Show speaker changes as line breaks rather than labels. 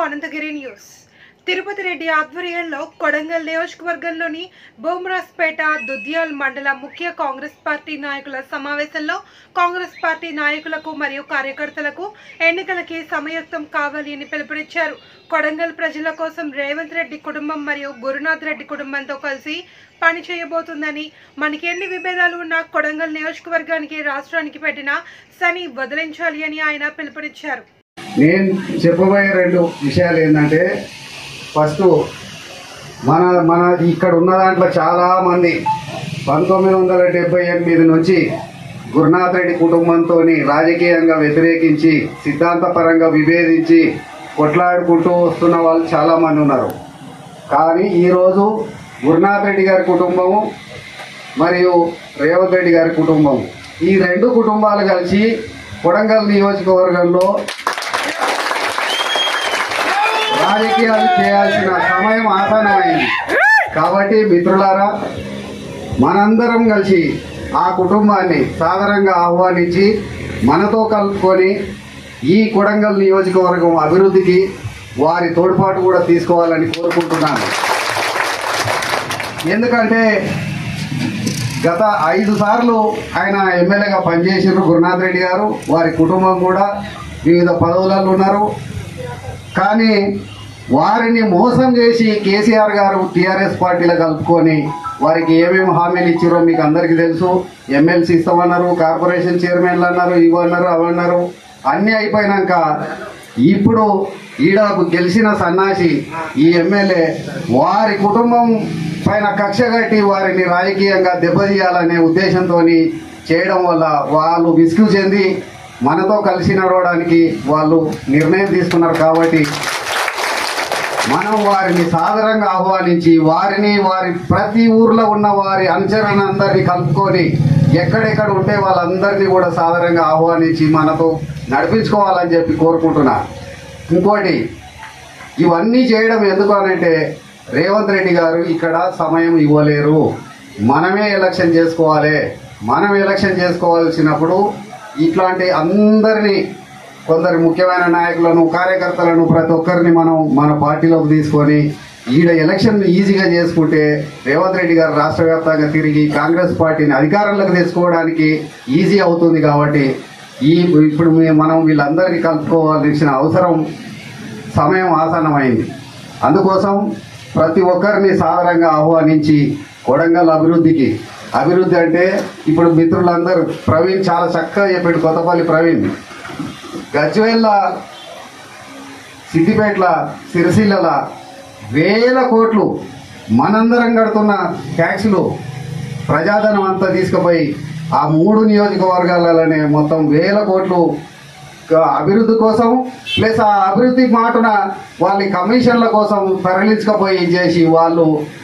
Anantagiri news Tirupati Reddy ఆధ్వర్యంలో కొడంగల్ నియోజకవర్గంలోని బోమ్రాస్పేట దుద్యాల్ మండల ముఖ్య కాంగ్రెస్ పార్టీ నాయకుల సమావేశంలో కాంగ్రెస్ పార్టీ నాయకులకు మరియు కార్యకర్తలకు ఎన్నికలకి సమయుక్తం కావాలి అని పిలుపునిచ్చారు కొడంగల్ ప్రజల కోసం రేవంత్ రెడ్డి కుటుంబం మరియు గురునాథ్ రెడ్డి కుటుంబంతో కలిసి పని చేయబోతుందని మనకి ఎన్ని విభేదాలు ఉన్నా కొడంగల్ నియోజకవర్గానికి రాష్ట్రానికి పెట్టిన శని వదిలించాలి అని ఆయన పిలుపునిచ్చారు
నేను చెప్పబోయే రెండు విషయాలు ఏంటంటే ఫస్ట్ మన మన ఇక్కడ ఉన్న దాంట్లో చాలామంది పంతొమ్మిది వందల డెబ్బై ఎనిమిది నుంచి గురునాథ్ రెడ్డి కుటుంబంతో రాజకీయంగా వ్యతిరేకించి సిద్ధాంతపరంగా విభేదించి కొట్లాడుకుంటూ వస్తున్న వాళ్ళు చాలామంది ఉన్నారు కానీ ఈరోజు గురునాథ్ రెడ్డి గారి కుటుంబము మరియు రేవంత్ రెడ్డి గారి కుటుంబం ఈ రెండు కుటుంబాలు కలిసి కొడంగల్ నియోజకవర్గంలో రాజకీయాలు చేయాల్సిన సమయం ఆసనమైంది కాబట్టి మిత్రులారా మనందరం కలిసి ఆ కుటుంబాన్ని సాదరంగా ఆహ్వానించి మనతో కలుపుకొని ఈ కొడంగల్ నియోజకవర్గం అభివృద్ధికి వారి తోడ్పాటు కూడా తీసుకోవాలని కోరుకుంటున్నాను ఎందుకంటే గత ఐదు సార్లు ఆయన ఎమ్మెల్యేగా పనిచేసారు గురునాథ్ రెడ్డి గారు వారి కుటుంబం కూడా వివిధ పదవులలో ఉన్నారు కానీ వారిని మోసం చేసి కేసీఆర్ గారు టీఆర్ఎస్ పార్టీలో కలుపుకొని వారికి ఏమేమి హామీలు ఇచ్చారో మీకు అందరికీ తెలుసు ఎమ్మెల్సీ ఇస్తామన్నారు కార్పొరేషన్ చైర్మన్లు అన్నారు ఇవన్నారు అవన్నారు అన్నీ అయిపోయినాక ఇప్పుడు ఈడ గెలిచిన సన్నాసి ఈ ఎమ్మెల్యే వారి కుటుంబం పైన కక్ష కట్టి వారిని రాజకీయంగా దెబ్బతీయాలనే ఉద్దేశంతో చేయడం వల్ల వాళ్ళు విసుగు చెంది మనతో కలిసి నడవడానికి వాళ్ళు నిర్ణయం తీసుకున్నారు కాబట్టి మనం వారిని సాదరంగా ఆహ్వానించి వారిని వారి ప్రతి ఊర్లో ఉన్న వారి అనుచరణ అందరినీ కలుపుకొని ఎక్కడెక్కడ ఉంటే వాళ్ళందరినీ కూడా సాదరంగా ఆహ్వానించి మనతో నడిపించుకోవాలని చెప్పి కోరుకుంటున్నా ఇంకోటి ఇవన్నీ చేయడం ఎందుకు అనంటే రేవంత్ రెడ్డి గారు ఇక్కడ సమయం ఇవ్వలేరు మనమే ఎలక్షన్ చేసుకోవాలి మనం ఎలక్షన్ చేసుకోవాల్సినప్పుడు ఇట్లాంటి అందరినీ కొందరు ముఖ్యమైన నాయకులను కార్యకర్తలను ప్రతి ఒక్కరిని మనం మన పార్టీలోకి తీసుకొని ఈడ ఎలక్షన్ ఈజీగా చేసుకుంటే రేవంత్ రెడ్డి గారు రాష్ట్ర వ్యాప్తంగా తిరిగి కాంగ్రెస్ పార్టీని అధికారంలోకి తెచ్చుకోవడానికి ఈజీ అవుతుంది కాబట్టి ఈ ఇప్పుడు మే- మనం వీళ్ళందరినీ కలుపుకోవాల్సిన అవసరం సమయం ఆసన్నమైంది అందుకోసం ప్రతి ఒక్కరిని సాదరంగా ఆహ్వానించి కొడంగల్ అభివృద్ధికి అభివృద్ధి అంటే ఇప్పుడు మిత్రులందరూ ప్రవీణ్ చాలా చక్కగా చెప్పాడు కొత్తపల్లి ప్రవీణ్ గజ్వేల్ల సిద్దిపేటల సిరిసిల్లల వేల కోట్లు మనందరం కడుతున్న ట్యాక్సులు ప్రజాధనం అంతా తీసుకుపోయి ఆ మూడు నియోజకవర్గాలలోనే మొత్తం వేల కోట్లు క- అభివృద్ధి కోసం ప్లస్ ఆ అభివృద్ధి మాటున వాళ్ళ కమిషన్ల కోసం తరలించకపోయి చేసి వాళ్ళు